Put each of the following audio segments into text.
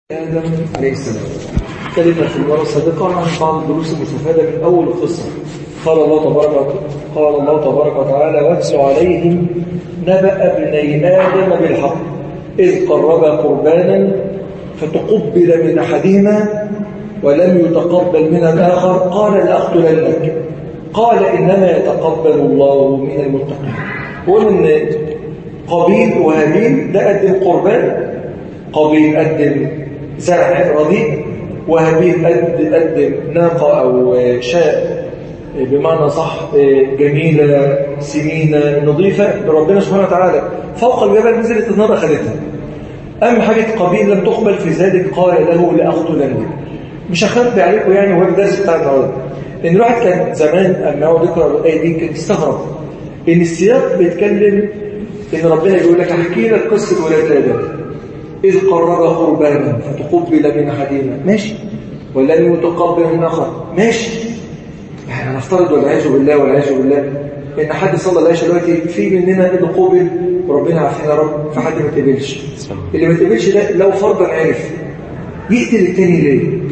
آدم عليه السلام كلمة في المرة السابقة عن بعض الدروس المستفادة من أول القصة قال الله تبارك قال الله تبارك وتعالى واتل عليهم نبأ ابني آدم بالحق إذ قربا قربانا فتقبل من أحدهما ولم يتقبل من الآخر قال لأقتلنك قال إنما يتقبل الله من المتقين قول إن قابيل وهابيل ده قدم قربان قابيل قدم زرع رديء وهابيل قدم ناقة أو شاء بمعنى صح جميلة سمينة نظيفة بربنا سبحانه وتعالى فوق الجبل نزلت النار أخذتها أهم حاجة قابيل لم تقبل في ذلك قال له لأقتلنك مش هخبي عليكم يعني وهو الدرس بتاع النهارده ان الواحد كان زمان اما يقعد يقرا الايه دي كان يستغرب ان السياق بيتكلم ان ربنا يقول لك احكي لك قصه ولاد ادم اذ قرب قربانا فتقبل من احدهما ماشي ولم يتقبل من اخر ماشي يعني نفترض والعياذ بالله والعياذ بالله ان حد صلى الله عليه دلوقتي في مننا اللي قبل وربنا عارفين يا رب فحد ما تقبلش اللي ما تقبلش ده لو فرضا عرف يقتل التاني ليه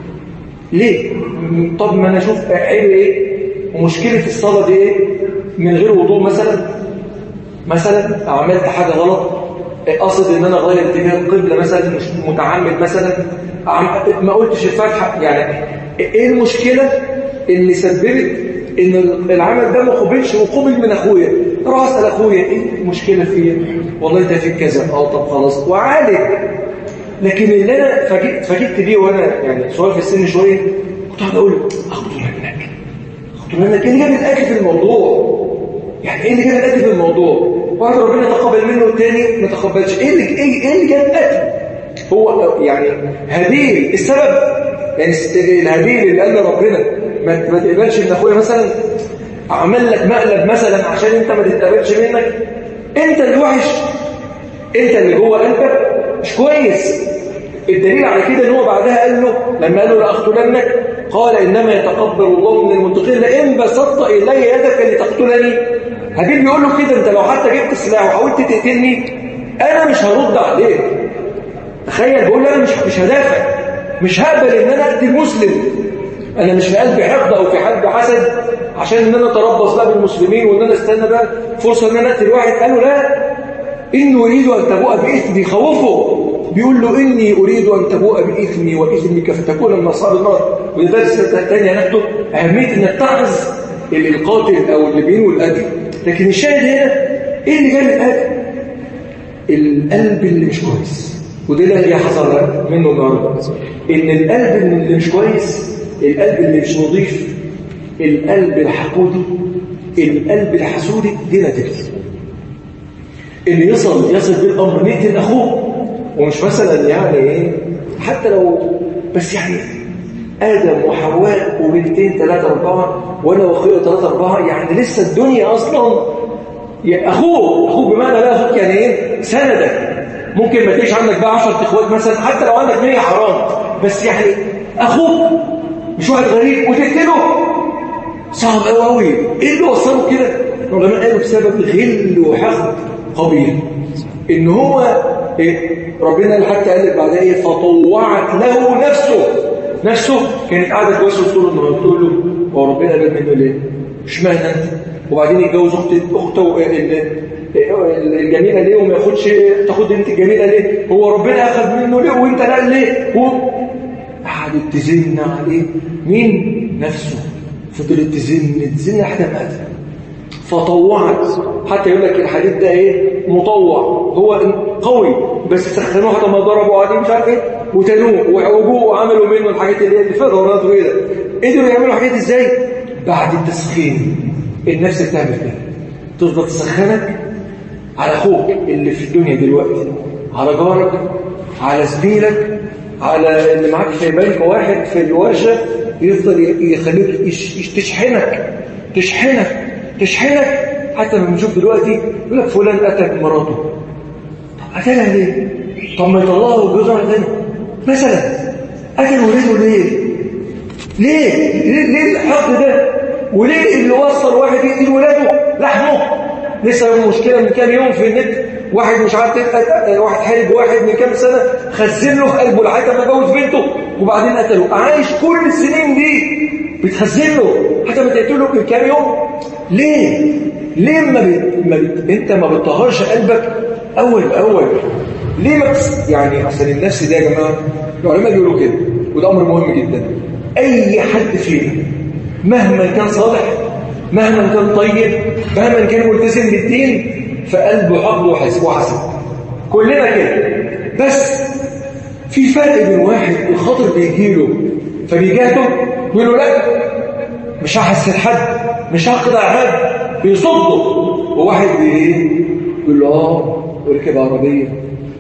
ليه طب ما انا اشوف عيب ايه ومشكله الصلاه دي ايه من غير وضوء مثلا مثلا عملت حاجه غلط قصد ان انا اغير اتجاه القبله مثلا مش متعمد مثلا ما قلتش الفاتحه يعني ايه المشكله اللي سببت ان العمل ده ما قبلش وقبل من اخويا اروح اسال اخويا ايه المشكله فيا والله ده في كذا اه طب خلاص وعالج لكن اللي انا فاجئت فاجئت بيه وانا يعني صغير في السن شويه كنت قاعد اقول له اخد منك اخد منك ايه اللي جاب الاكل في الموضوع يعني ايه اللي جاب الاكل في الموضوع واحد ربنا تقبل منه الثاني ما تقبلش ايه اللي ايه, إيه اللي جاب الاكل هو يعني هابيل السبب يعني الهابيل اللي قال لربنا ما, ما تقبلش ان اخويا مثلا عمل لك مقلب مثلا عشان انت ما تتقبلش منك انت اللي وحش انت اللي جوه انت مش كويس الدليل على كده ان هو بعدها قال له لما قال له لاقتلنك قال انما يتقبل الله من المتقين لئن بسطت الي يدك لتقتلني هابيل بيقول له كده انت لو حتى جبت سلاح وحاولت تقتلني انا مش هرد عليك تخيل بقول له انا مش مش هدافع مش هقبل ان انا اقتل مسلم انا مش في قلبي حقد او في حد حسد عشان ان انا اتربص بقى بالمسلمين وان انا استنى بقى فرصه ان انا اقتل واحد قالوا لا إني أريد أن تبوء بإثمي خوفه بيقول له إني أريد أن تبوء بإثمي وإثمك فتكون من أصحاب النار وده درس تاني هناخده أهمية إنك تعظ القاتل أو اللي بينه القتل لكن الشاهد هنا إيه اللي جاي القتل؟ القلب اللي مش كويس وده اللي يحصل منه النهارده إن القلب اللي مش كويس القلب اللي مش نظيف القلب الحقودي القلب الحسودي دي نتيجته اللي يصل يصل بالامر نقتل اخوه ومش مثلا يعني ايه حتى لو بس يعني ادم وحواء وبنتين ثلاثه اربعه وانا واخويا ثلاثه اربعه يعني لسه الدنيا اصلا اخوه اخوه بمعنى لا اخوك يعني ايه سندك ممكن ما تلاقيش عندك بقى 10 اخوات مثلا حتى لو عندك 100 حرام بس يعني اخوك مش واحد غريب وتقتله صعب قوي قوي ايه اللي وصله كده العلماء قالوا بسبب غل وحقد قبيل ان هو إيه؟ ربنا حتى قال لك بعدها ايه فطوعت له نفسه نفسه كانت قاعده توسوس طول النهار تقول له هو ربنا قال منه ليه اشمعنى انت وبعدين يتجوز اخت اخته الجميله ليه وما ياخدش تاخد انت الجميله ليه هو ربنا اخذ منه ليه وانت لا ليه هو قعدت تزن عليه مين نفسه فضلت تزن تزن لحد ما قتل فطوعت حتى يقول لك الحديث ده ايه مطوع هو قوي بس سخنوه حتى ما ضربوا عليه مش عارف ايه وتنوه وعوجوه وعملوا منه الحاجات اللي هي اللي فيها دورات طويله قدروا يعملوا الحاجات ازاي بعد التسخين النفس بتعمل كده تفضل تسخنك على اخوك اللي في الدنيا دلوقتي على جارك على زميلك على اللي معاك في بنك واحد في الورشه يفضل يخليك تشحنك تشحنك تشحنك حتى لما نشوف دلوقتي يقول لك فلان قتل مراته طب قتلها ليه؟ طب ما يطلعه ويجوزها تاني مثلا قتل ولاده ليه؟ ليه؟ ليه, ليه الحقد ده؟ وليه اللي وصل واحد يقتل ولاده لحمه؟ لسه مشكله من كام يوم في النت واحد مش عارف واحد حارب واحد من كام سنة خزن له في قلبه لحد ما جوز بنته وبعدين قتله عايش كل السنين دي بتخزن له حتى ما تقتله من كام يوم ليه؟ ليه ما, بت... ما بت... انت ما بتطهرش قلبك اول باول ليه ما بس... يعني اصل النفس ده يا جماعه العلماء بيقولوا كده وده امر مهم جدا اي حد فينا مهما كان صالح مهما كان طيب مهما كان ملتزم بالدين فقلبه حقد وحسب وحسب كلنا كده بس في فرق بين واحد الخاطر بيجيله فبيجاهده يقول له لا مش هحسد حد مش هقطع حد بيصده وواحد ايه يقول له اه وركب عربيه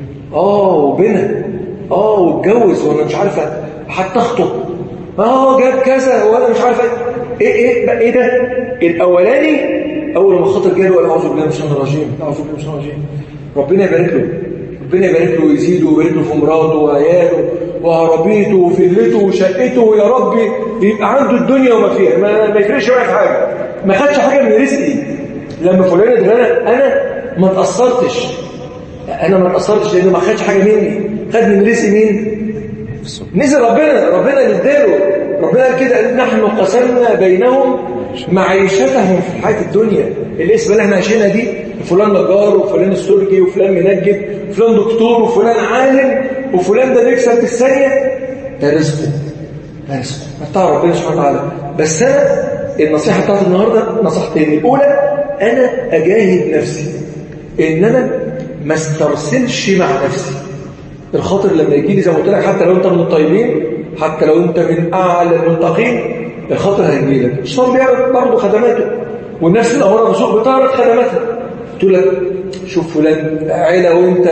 اه وبنى اه واتجوز وانا مش عارفه حتى اخطب اه جاب كذا وانا مش عارفه ايه ايه ايه ده الاولاني اول ما خاطر جاله قال اعوذ بالله من الشيطان الرجيم اعوذ بالله من الشيطان الرجيم ربنا يبارك له ربنا يبارك له ويزيده ويبارك له في مراته وعياله وعربيته وفلته وشقته يا رب يبقى عنده الدنيا وما فيها ما, ما يفرقش معايا في حاجه ما خدش حاجه من رزقي لما فلان اتغنى انا ما اتاثرتش انا ما اتاثرتش لانه ما خدش حاجه مني خد من رزق مين نزل ربنا ربنا اللي اداله ربنا قال كده نحن قسمنا بينهم معيشتهم في الحياه الدنيا الاسم اللي احنا عايشينها دي فلان نجار وفلان السرجي وفلان منجد وفلان دكتور وفلان عالم وفلان ده بيكسب في الثانيه ده رزقه ده رزقه بتاع ربنا سبحانه وتعالى بس انا النصيحه بتاعت النهارده نصيحتين الاولى انا اجاهد نفسي ان انا ما استرسلش مع نفسي الخاطر لما يجي لي زي ما قلت لك حتى لو انت من الطيبين حتى لو انت من اعلى المنتقين الخاطر هيجي لك الشيطان بيعرض برضه خدماته والنفس الاماره بسوق بتعرض خدماتها تقول لك شوف فلان عيله وانت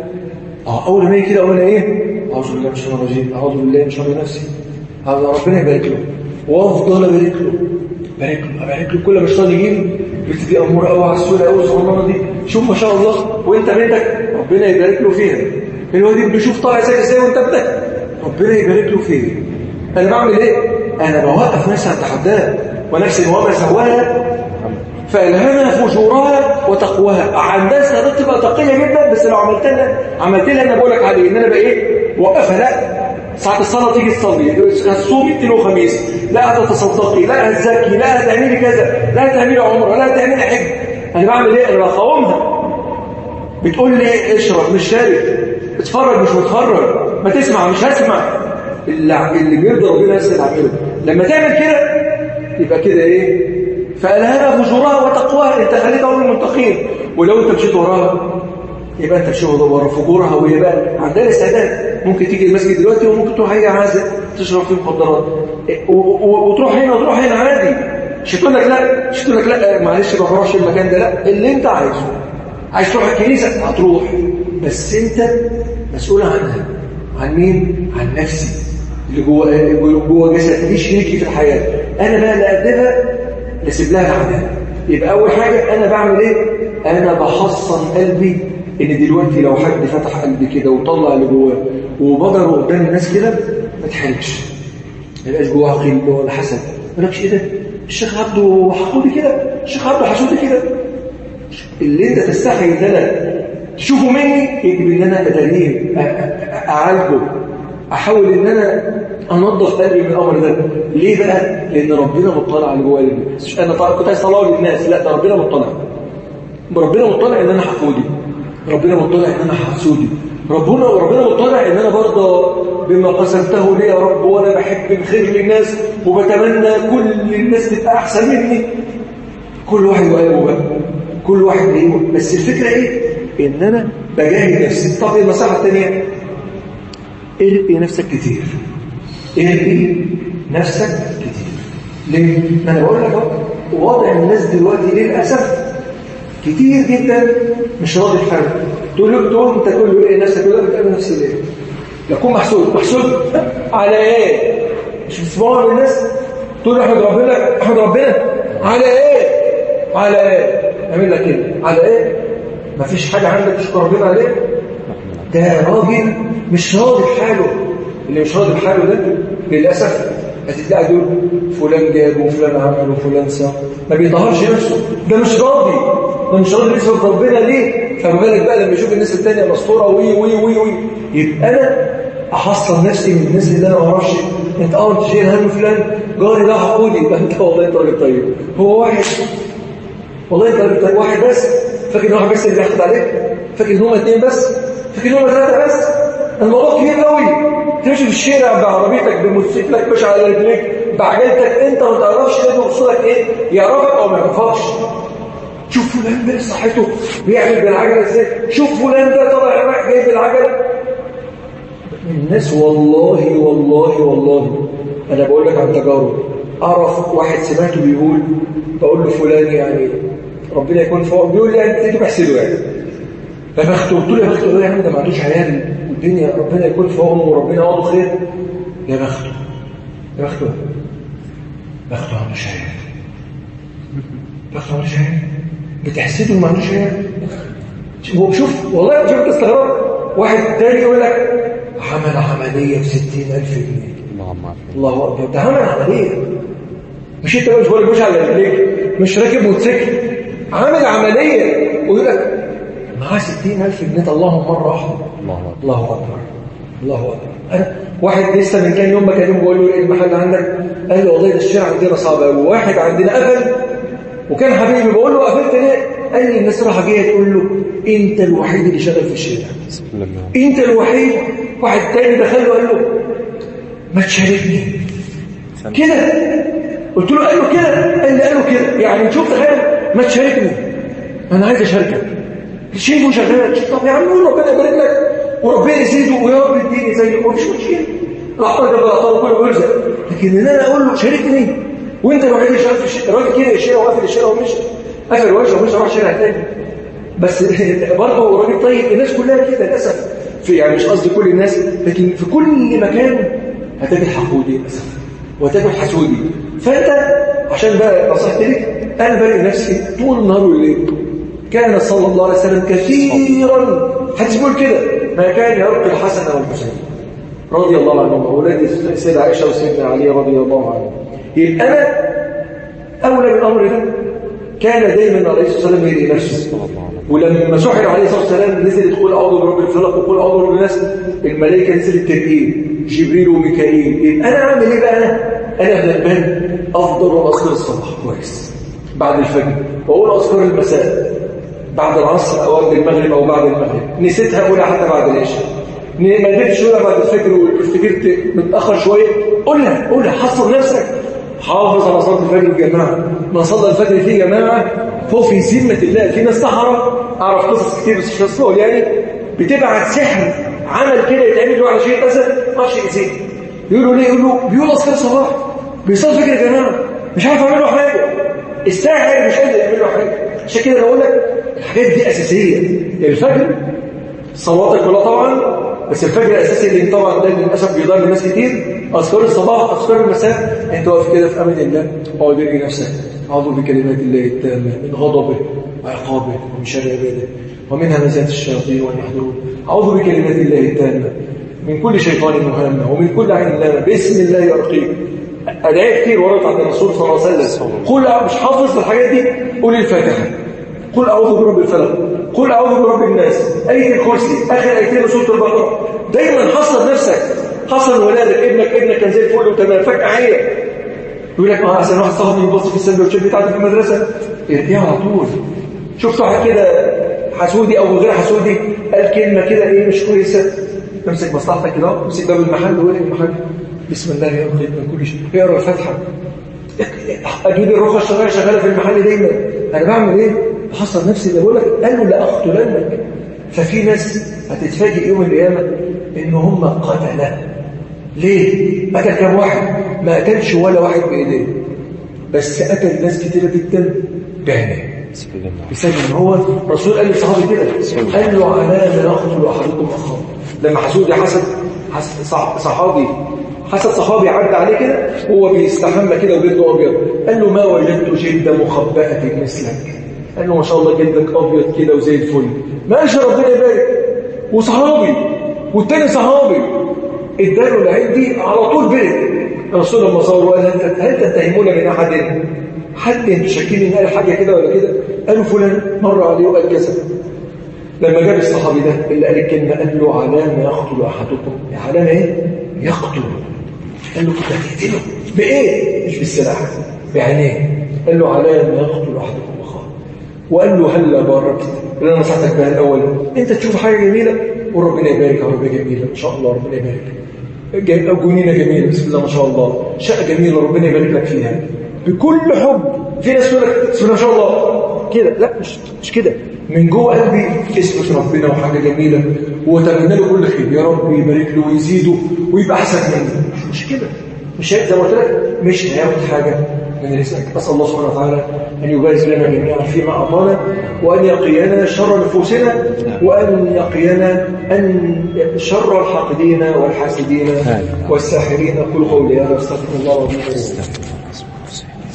اه اول ما يجي كده اقول ايه اعوذ بالله من الشيطان الرجيم اعوذ بالله من شر نفسي هذا ربنا يبارك له وافضل ابارك له بارك له ابارك له كل ما الشيطان يجي لي قلت دي اموره قوي على السوره قوي سبحان الله دي شوف ما شاء الله وانت بنتك ربنا يبارك له فيها الواد بيشوف طالع ازاي ازاي وانت ابنك ربنا يبارك له فيها انا بعمل ايه انا بوقف نفسي على التحديات ونفسي وما سواها فالهمها فجورها وتقواها عندها استعداد تبقى تقيه جدا بس لو عملت لها عملت لها انا بقول لك عليه ان انا بقى ايه وقفها لا ساعة الصلاة تيجي تصلي هتصومي اثنين وخميس لا هتتصدقي لا هتزكي لا هتعملي كذا لا هتعملي عمره لا هتعملي حج انا بعمل ايه انا بقاومها بتقول لي اشرب مش شارب اتفرج مش متفرج ما تسمع مش هسمع اللي, اللي بيرضى ربنا بس تعمله لما تعمل كده يبقى كده ايه فالهمها فجورها وتقواها انت خليتها من المتقين ولو انت مشيت وراها يبقى انت مشيت ورا فجورها وهي بقى عندها استعداد ممكن تيجي المسجد دلوقتي وممكن تروح هي عازه تشرب فيه مخدرات وتروح هنا وتروح هنا عادي مش تقول لك لا مش تقول لك لا معلش ما بروحش المكان ده لا اللي انت عايزه عايز تروح الكنيسه هتروح بس انت مسؤول عنها عن مين عن نفسي اللي جوه جوه جسد دي شريكي في الحياه انا بقى اللي اقدمها نسيب لها العذاب يبقى اول حاجه انا بعمل ايه انا بحصن قلبي ان دلوقتي لو حد فتح قلبي كده وطلع اللي جواه وبدر قدام الناس كده ما تحرجش ما يبقاش جواه غل ولا حسد ما لكش ايه ده الشيخ عبده حقودي كده الشيخ عبده حسودي كده اللي انت تستحي ان انا تشوفه مني يجب ان انا اداريه اعالجه احاول ان انا انظف قلبي من الامر ده ليه بقى لان ربنا مطلع على جوه قلبي انا كنت عايز اطلعه للناس لا ده ربنا مطلع ربنا مطلع ان انا حقودي ربنا مطلع ان انا حسودي ربنا ربنا مطلع ان انا برضه بما قسمته لي يا رب وانا بحب الخير للناس وبتمنى كل الناس تبقى احسن مني كل واحد وقلبه بقى كل واحد ليه بس الفكره ايه ان انا بجاهد نفسي طب النصيحه الثانيه ارقي نفسك كتير ارقي نفسك كتير ليه ما انا بقول لك وضع الناس دلوقتي للاسف كتير جدا مش راضي بحاله تقول له تقول انت تقول له ايه نفسك تقول له بتعمل نفسي ليه يكون محسود محسود على ايه مش بتسمعوا من الناس تقول له احمد ربنا احمد ربنا على ايه على ايه اعمل لك كده على ايه مفيش حاجه عندك تشكر ربنا عليه ده راجل مش راضي بحاله اللي مش راضي بحاله ده للاسف هتتلاقي دول فلان جاب وفلان عمل وفلان سوى ما بيطهرش نفسه ده مش راضي ده مش راضي يسبب ربنا ليه فما بالك بقى لما يشوف الناس التانية مسطوره وي وي وي وي يبقى انا احصل نفسي من الناس اللي انا ما اعرفش انت اه انت شايل هم فلان جاري ده حقودي يبقى انت والله انت راجل طيب هو واحد والله انت راجل طيب واحد بس فاكر ان واحد بس اللي بياخد عليك فاكر ان هم اثنين بس فاكر ان هم ثلاثه بس الموضوع كبير قوي تمشي في الشارع بعربيتك بموتوسيكلك مش على رجليك بعجلتك انت ما تعرفش ده بيوصلك ايه يعرفك او ما يعرفكش شوف فلان ده صحته بيعمل بالعجله ازاي شوف فلان ده طالع رايح جاي بالعجله الناس والله والله والله انا بقول لك عن تجارب اعرف واحد سمعته بيقول بقول له فلان يعني ربنا يكون فوق بيقول لي يعني انت بحسده يعني فبخته قلت له يا بخته يا عم ده ما عندوش عيال والدنيا ربنا يكون فوقهم وربنا يقعده خير يا بخته يا بخته بخته ما عندوش عيال بخته ما عندوش عيال بتحسده ما عندوش عيال هو شوف والله شوف تستغرب واحد تاني يقول لك عمل عمليه ب 60000 جنيه الله اكبر ده عمل عمليه مش انت مش بقول مش على رجليك مش راكب موتوسيكل عامل عمليه ويقول لك معاه 60000 جنيه طلعهم مره واحده الله أكبر الله اكبر الله اكبر انا واحد لسه من كام يوم بكلمه بقول له ايه المحل عندك قال لي والله ده الشارع عندنا صعب قوي واحد عندنا قفل وكان حبيبي بقول له قفلت ليه قال لي الناس راح جايه تقول له انت الوحيد اللي شغال في الشارع لما انت الوحيد واحد تاني دخل له قال له ما تشاركني كده قلت له قال له كده قال لي قال له كده يعني شوف تخيل ما تشاركني انا عايز اشاركك شايفه شغال طب يا عم قول ربنا يبارك لك وربنا يزيده ويا رب اديني زي مفيش مشكله الاعطار ده الاعطار كله بيرزق لكن ان انا اقول له شاركني وانت الوحيد اللي شغال في الشارع الراجل كده الشارع وقفل الشارع ومشي قفل وجهه ومشي راح شارع تاني بس برضه راجل طيب الناس كلها كده للاسف في يعني مش قصدي كل الناس لكن في كل مكان هتجد حقودي للاسف وهتجد حسودي فانت عشان بقى نصيحتي لك انا بلاقي نفسي طول النهار والليل كان صلى الله عليه وسلم كثيرا حديث بيقول كده ما كان يرقي الحسن والحسين رضي الله عنهم اولاد السيده عائشه وسيدنا علي رضي الله عنهم يبقى انا اولى بالامر ده كان دايما عليه الصلاه والسلام يري نفسه ولما سحر عليه الصلاه والسلام نزل يقول اعوذ برب الفلق وقول اعوذ برب الناس الملائكه نزلت ترقيه جبريل وميكائيل يبقى انا اعمل ايه بقى انا انا غلبان افضل اذكر الصباح كويس بعد الفجر واقول اذكر المساء بعد العصر او قبل المغرب او بعد المغرب نسيتها اقولها حتى بعد العشاء ما قدرتش اقولها بعد الفجر وافتكرت متاخر شويه قولها قولها حصل نفسك حافظ على صلاه الفجر الجماعه من صلى الفجر في جماعه فهو في ذمه الله في ناس سحره اعرف قصص كتير بس مش هسهل يعني بتبعت سحر عمل كده يتعمل له على شيء مثلا ما اعرفش يأذيه يقولوا ليه يقولوا بيقول اذكار صباح بيصلي الفجر يا جماعه مش عارف اعمل له حاجه الساحر مش قادر يعمل له حاجه عشان كده بقول لك الحاجات دي اساسيه الفجر صلوات الكلها طبعا بس الفجر اساسي اللي طبعا ده للاسف بيضر ناس كتير اذكار الصباح اذكار المساء انت واقف كده في امان الله اقعد ارجي نفسك اعوذ بكلمات الله التامه من غضبه وعقابه ومن شر عباده ومن همزات الشياطين وان يحضرون اعوذ بكلمات الله التامه من كل شيطان مهمه ومن كل عين لامه باسم الله يرقيك ادعيه كتير وردت عند الرسول صلى الله عليه وسلم قل مش حافظ الحاجات دي قول الفاتحه قل اعوذ برب الفلق قل اعوذ برب الناس ايه الكرسي اخر ايتين سوره البقره دايما حصل نفسك حصل ولادك ابنك ابنك كان زي الفل وتمام فجاه عيا يقول لك اه احسن واحد صاحبي يبص في السندوتشات بتاعتي في المدرسه ارجع على طول شفت واحد كده حسودي او غير حسودي قال كلمه كده ايه مش كويسه امسك مصلحتك كده امسك باب المحل وقول المحل بسم الله يا رب من كل شيء اقرا الفاتحه اجيب الرخصه الشرعيه شغاله في المحل دايما انا بعمل ايه بحصل نفسي اللي بقول لك قالوا لاقتلنك ففي ناس هتتفاجئ يوم القيامه ان هم قتله ليه قتل كام واحد ما قتلش ولا واحد بايديه بس قتل ناس كتيره جدا بعينيه بسبب ان هو الرسول قال للصحابي كده قال له على ما نقتل احدكم اخاه لما حسود حسد حسد صحابي حسد صحابي عدى عليه كده هو بيستحمى كده وجلده ابيض قال له ما وجدت جلد مخبأة مثلك قال له ما شاء الله جلدك ابيض كده وزي الفل ماشي ربنا يبارك وصحابي والتاني صحابي اداله العين دي على طول برد الرسول لما صور وقال هل تتهمون من احد حد انتوا شاكين ان قال حاجه كده ولا كده قالوا فلان مر عليه وقال كذا لما جاب الصحابي ده اللي قال الكلمة قال له على ما يقتل أحدكم على ما إيه؟ يقتل قال له كنت هتقتله بإيه؟ مش بالسلاح بعينيه قال له على ما يقتل أحدكم أخاه وقال له هلا باركت اللي أنا نصحتك بها الأول أنت تشوف حاجة جميلة وربنا يبارك يا رب جميلة إن شاء الله ربنا يبارك جنينة جميلة بسم الله ما شاء الله شقة جميلة ربنا يبارك لك فيها بكل حب في ناس تقول لك بسم الله ما شاء الله كده لا مش مش كده من جوه قلبي اسمة ربنا وحاجة جميلة واتمنى له كل خير يا رب يبارك له ويزيده ويبقى احسن مني مش كده مش زي ما قلت لك مش هياخد حاجة من رزقك أسأل الله سبحانه وتعالى أن يبارك لنا جميعا فيما أعطانا وأن يقينا شر نفوسنا وأن يقينا أن شر الحاقدين والحاسدين والساحرين كل قولي هذا استغفر الله وأتوب إليه